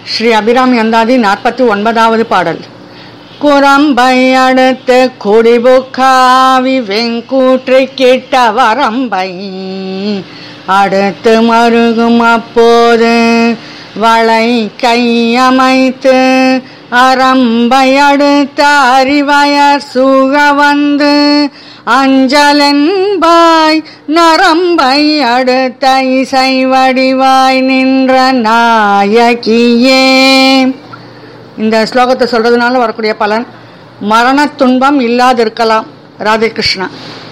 ஸ்ரீ அபிராமி அந்தாதி நாற்பத்தி ஒன்பதாவது பாடல் குரம்பை அடுத்து குடிபுக்காவி வெங்கூற்றை கிட்ட வரம்பை அடுத்து மருகும் அப்போது வளை கையமைத்து அரம்பை அடுத்த அறிவயர் சூழ வந்து அஞ்சலென்பாய் நரம்பை அடுத்த இசை வடிவாய் நின்ற நாயகியே இந்த ஸ்லோகத்தை சொல்றதுனால வரக்கூடிய பலன் மரண துன்பம் இல்லாதிருக்கலாம் ராதே கிருஷ்ணா